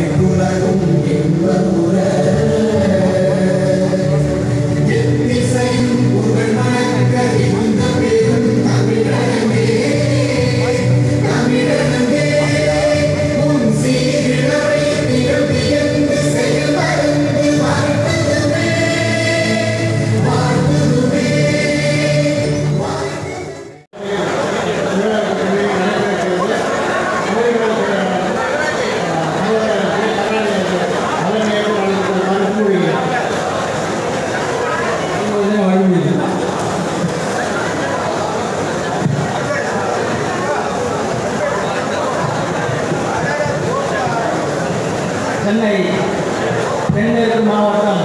சென்னை தென்மேற்கு மாவட்டம்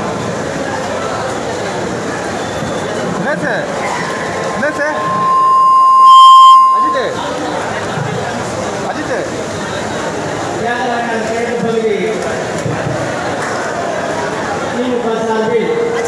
என்ன சார் என்ன சார் அஜித் அஜித் தியாகராயன் கிழக்கு பகுதி திமுக சார்பில்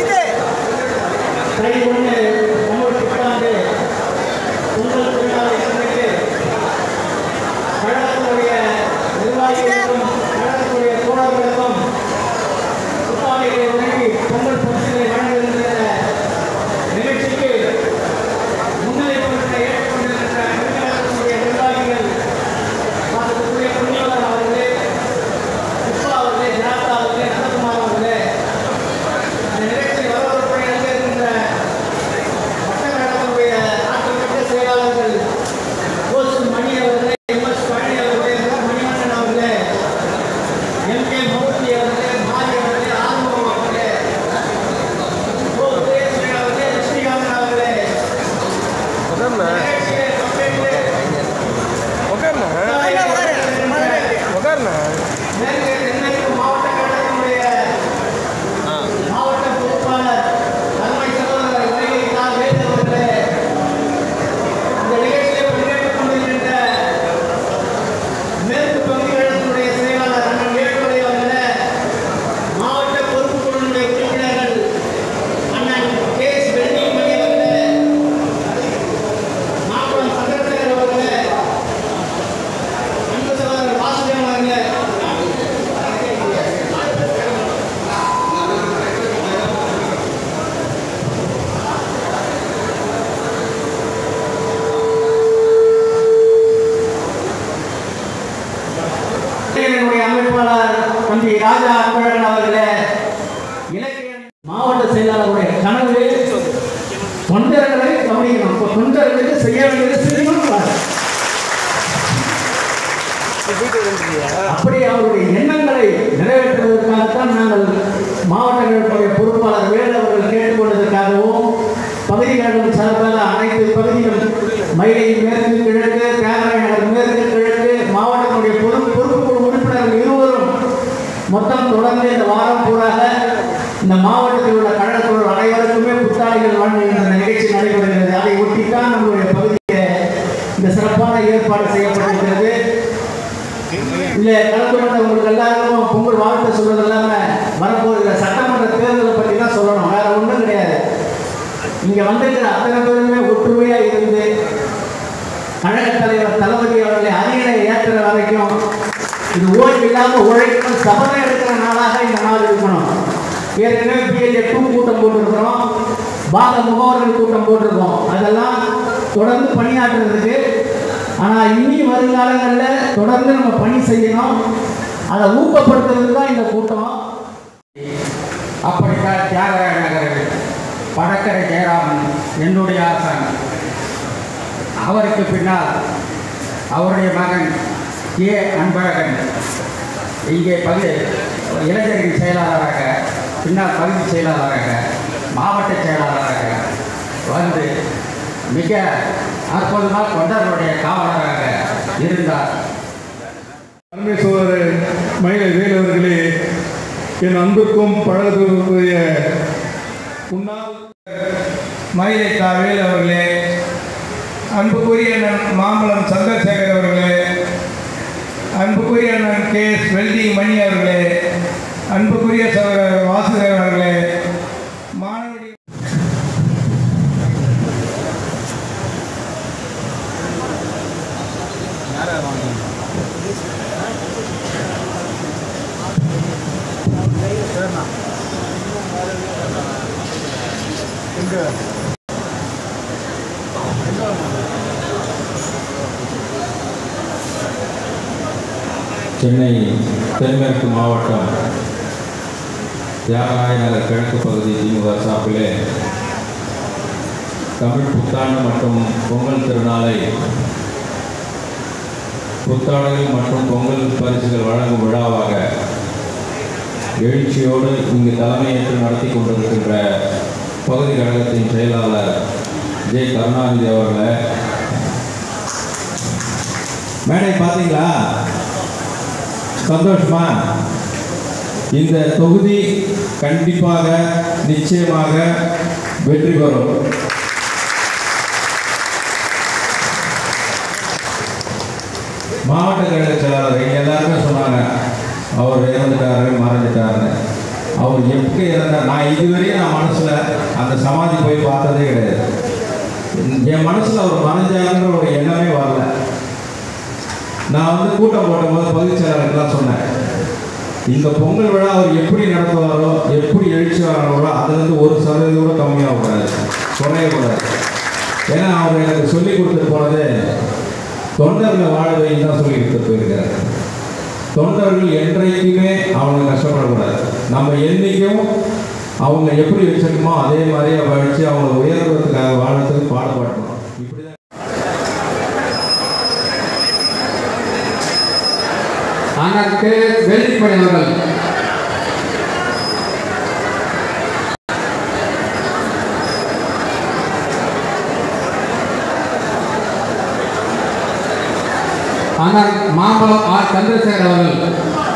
கை ஒன்று தமிழ் புத்தாண்டு பொங்கல் திருநாளை முன்னிட்டு கழகத்துடைய நிர்வாகிகளுக்கும் கழகத்துடைய தோழர்களுக்கும் புத்தாடைகளை வழங்கி பொங்கல் பரிசுகளை வழங்குகின்ற நிகழ்ச்சிக்கு முன்னிலை பொருட்களை ஏற்றுக்கொண்டிருக்கின்ற கழகத்துடைய நிர்வாகிகள் மாதத்துக்குரிய புண்ணியவரன் அவர்களே புஷ்பா அவர்களே ஜனாதா அவர்களே நந்தகுமார் அவர்களே இந்த நிகழ்ச்சி வரவேற்புரை இருக்கின்ற வட்டக்கழகத்துடைய ஆற்றல்மிக்க செயலாளர்கள் கோசு மணி அவர்களே எம் எஸ் பழனி அவர்களே எம் மணிவண்ணன் அவர்களே எம் கே மூர்த்தி அவர்களே மாரி அவர்களே ஆறுமுகம் அவர்களே ஓ உதயசூரியன் அவர்களே லட்சுமிகாந்தன் அவர்களே உட்காருண்ணா நிகழ்ச்சியை பங்கேற்று உட்காருண்ணா உட்காருண்ணா மேற்கு தென்மேற்கு மாவட்ட கழகத்தினுடைய ஆ மாவட்ட பொறுப்பாளர் தலைமை சகோதரர் வைகை வேல் அவர்களே இந்த நிகழ்ச்சியை பங்கேற்றுக் கொண்டிருக்கின்ற மேற்கு பகுதி கழகத்தினுடைய செயலாளர் அண்ணன் வேலுமலை அவர்களே மாவட்ட பொறுப்பு குழுவினுடைய உறுப்பினர்கள் அண்ணன் கே எஸ் வெள்ளிமணி அவர்களே மாவட்டம் சந்திரசேகர் அவர்களே அன்பு சகோதரர் வாசுதேவன் அவர்களே என்னுடைய அமைப்பாளர் தம்பி ராஜா அன்பழகன் அவர்களே இலக்கிய மாவட்ட செயலாளருடைய கனவு தொண்டர்களை கவனிக்கணும் இப்போ தொண்டர்களுக்கு செய்ய வேண்டியது செய்யணும் பாரு. அப்படி அவருடைய எண்ணங்களை நிறைவேற்றுவதற்காகத்தான் நாங்கள் மாவட்டங்களுடைய பொறுப்பாளர் வேலு அவர்கள் கேட்டுக்கொண்டதற்காகவும் பகுதிகளின் சார்பாக அனைத்து பகுதிகளும் மயிலை மேற்கு கிழக்கு தியாகராய நகர் மேற்கு கிழக்கு மாவட்டத்தினுடைய பொறுப்பு பொறுப்புக்குழு உறுப்பினர்கள் இருவரும் மொத்தம் தொடர்ந்து இந்த வாரம் பூராக இந்த மாவட்டத்தில் உள்ள கழகத்தோடு அனைவருக்குமே புத்தாடைகள் வழங்குகின்ற நிகழ்ச்சி நடைபெறுகிறது அதை ஒட்டித்தான் நம்மளுடைய பகுதியில் இந்த சிறப்பான ஏற்பாடு செய்யப்பட்டிருக்கிறது இல்ல கலந்து கொண்டவங்களுக்கு எல்லாருக்கும் பொங்கல் வாழ்த்து சொல்றது இல்லாம வரப்போகிற சட்டமன்ற தேர்தலை பற்றி தான் சொல்லணும் வேற ஒன்றும் கிடையாது இங்க வந்திருக்கிற அத்தனை பேருமே ஒற்றுமையா இருந்து கழக தலைவர் தளபதி அவர்களை அரியணை ஏற்றுற வரைக்கும் இது ஓய்வு இல்லாம உழைக்கணும் சபதம் எடுக்கிற நாளாக இந்த நாள் இருக்கணும் ஏற்கனவே பிஎல்ஏ டூ கூட்டம் போட்டிருக்கிறோம் பாக முகவர்கள் கூட்டம் போட்டிருக்கோம் அதெல்லாம் தொடர்ந்து பணியாற்றுறதுக்கு ஆனால் இனி வருங்காலங்களில் தொடர்ந்து நம்ம பணி செய்யணும் அதை ஊக்கப்படுத்துறதுக்கு தான் இந்த கூட்டம் அப்படித்தான் தியாகராய நகரில் வடக்கரை ஜெயராமன் என்னுடைய ஆசான் அவருக்கு பின்னால் அவருடைய மகன் ஏ அன்பழகன் இங்கே பகுதி இளைஞரின் செயலாளராக பின்னால் பகுதி செயலாளராக மாவட்ட செயலாளராக வந்து மிக அற்புதமாக தொண்டர்களுடைய காவலராக இருந்தார் அருமை சோதரர் மயிலை வேலு அவர்களே என் அன்புக்கும் பழகுடைய முன்னாள் மயிலை கா வேலு அவர்களே அன்புக்குரிய அண்ணன் மாம்பழம் சந்திரசேகர் அவர்களே அன்புக்குரிய அண்ணன் கே எஸ் வெல்டிங் மணி அவர்களே அன்புக்குரிய சகோதரர் வாசுதேவன் அவர்களே மாணவடி சென்னை தென்மேற்கு மாவட்டம் தியாகராய நகர் கிழக்கு பகுதி திமுக சார்பிலே தமிழ் புத்தாண்டு மற்றும் பொங்கல் திருநாளை புத்தாடைகள் மற்றும் பொங்கல் பரிசுகள் வழங்கும் விழாவாக எழுச்சியோடு இங்கு தலைமையேற்று நடத்தி கொண்டிருக்கின்ற பகுதி கழகத்தின் செயலாளர் ஜே கருணாநிதி அவர்களை மேடை பார்த்தீங்களா சந்தோஷமா இந்த தொகுதி கண்டிப்பாக நிச்சயமாக வெற்றி பெறும் மாவட்ட கழக செயலாளர் இங்க எல்லாருமே சொன்னாங்க அவர் இறந்துட்டாரு மறைஞ்சிட்டாருன்னு அவர் எப்போ இறந்தார் நான் இதுவரையும் நான் மனசுல அந்த சமாதி போய் பார்த்ததே கிடையாது என் மனசுல அவர் மறைஞ்சாருன்ற ஒரு எண்ணமே வரல நான் வந்து கூட்டம் போடும்போது பகுதி செயலாளருக்குலாம் சொன்னேன் இந்த பொங்கல் விழா அவர் எப்படி நடத்துவாரோ எப்படி எழுச்சி வராரோ அதுலேருந்து ஒரு சதவீதம் கூட கம்மியாகக்கூடாது குறையக்கூடாது ஏன்னா அவர் எனக்கு சொல்லி கொடுத்துட்டு போனது தொண்டர்களை வாழ வைன்னு தான் சொல்லி கொடுத்துட்டு போயிருக்காரு தொண்டர்கள் என்றைக்குமே அவங்க கஷ்டப்படக்கூடாது நம்ம என்றைக்கும் அவங்க எப்படி வச்சிருக்கோமோ அதே மாதிரியே வச்சு அவங்க உயர்வதற்காக வாழறதுக்கு பாடுபடணும் இப்படிதான் அதற்கு வெள்ளிப்படை அவர்கள் ஆனால் மாம்பழம் ஆர் சந்திரசேகர் அவர்கள்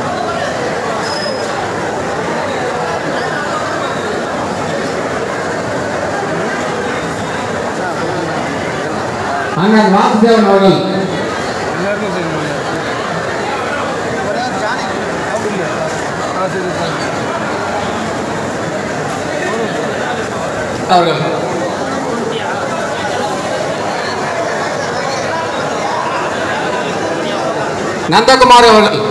அண்ணன் வாசுதேவன் அவர்கள் எல்லாருக்கும் சரி அப்படி இல்லை ஆ சரி சார் அவர்கள் நந்தகுமார் அவர்கள்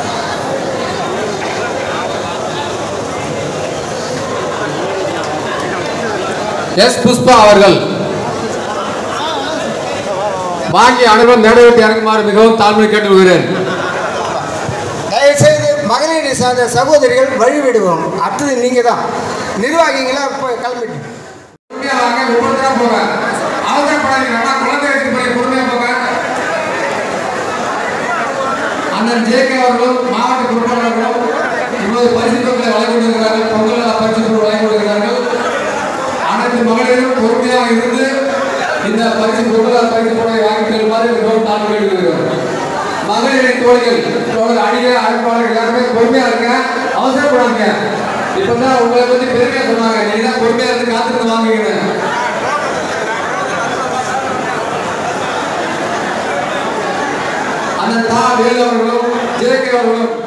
எஸ் புஷ்பா அவர்கள் வாங்கி அனைவரும் மேடைவிட்டு இறங்குமாறு மிகவும் தாழ்மை கேட்டுக்கொள்கிறேன் தயவுசெய்து மகளிரை சார்ந்த சகோதரிகள் வழிவிடுவோம் அடுத்தது நீங்க தான் நிர்வாகிகளா இப்போ கிளம்பிட்டு பொறுமையா வாங்க ஒவ்வொருத்தரா போங்க அவசரப்படாதீங்க அண்ணா குழந்தை எடுத்து போய் பொறுமையா போங்க அண்ணன் ஜேகே அவர்களும் மாவட்ட பொறுப்பாளர்களும் இப்போது பரிசு தொகையை வழங்கி கொடுக்கிறார்கள் பொங்கல் நல பரிசு தொகை வழங்கி கொடுக்கிறார்கள் அனைத்து மகளிரும் பொறுமையாக இருந்து இந்த பரிசு பொங்கல் நல பரிசு தொகை வாங்கி செல்லுமாறு மிகவும் தாழ்வு கேட்டுக்கொள்கிறோம் மகளிரின் தோழிகள் தோழர் அடிக அழைப்பாளர் எல்லாருமே பொறுமையா இருங்க அவசரப்படாதீங்க இப்பதான் உங்களை பத்தி பெருமையா சொன்னாங்க நீங்க தான் பொறுமையா இருந்து காத்துட்டு வாங்குவீங்க அந்த தா வேலு அவர்களும் ஜேகே அவர்களும்